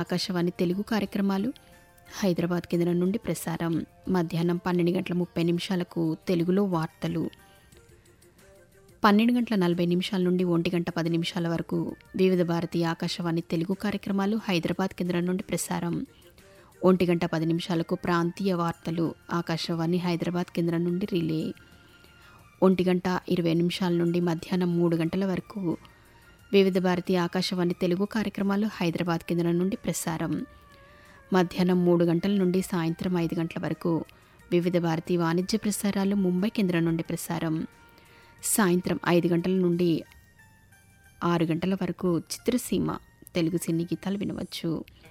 ఆకాశవాణి తెలుగు కార్యక్రమాలు హైదరాబాద్ కేంద్రం నుండి ప్రసారం మధ్యాహ్నం పన్నెండు గంటల ముప్పై నిమిషాలకు తెలుగులో వార్తలు పన్నెండు గంటల నలభై నిమిషాల నుండి ఒంటి గంట పది నిమిషాల వరకు వివిధ భారతీయ ఆకాశవాణి తెలుగు కార్యక్రమాలు హైదరాబాద్ కేంద్రం నుండి ప్రసారం ఒంటి గంట పది నిమిషాలకు ప్రాంతీయ వార్తలు ఆకాశవాణి హైదరాబాద్ కేంద్రం నుండి రిలే ఒంటి గంట ఇరవై నిమిషాల నుండి మధ్యాహ్నం మూడు గంటల వరకు వివిధ భారతీయ ఆకాశవాణి తెలుగు కార్యక్రమాలు హైదరాబాద్ కేంద్రం నుండి ప్రసారం మధ్యాహ్నం మూడు గంటల నుండి సాయంత్రం ఐదు గంటల వరకు వివిధ భారతీయ వాణిజ్య ప్రసారాలు ముంబై కేంద్రం నుండి ప్రసారం సాయంత్రం ఐదు గంటల నుండి ఆరు గంటల వరకు చిత్రసీమ తెలుగు సినీ గీతాలు వినవచ్చు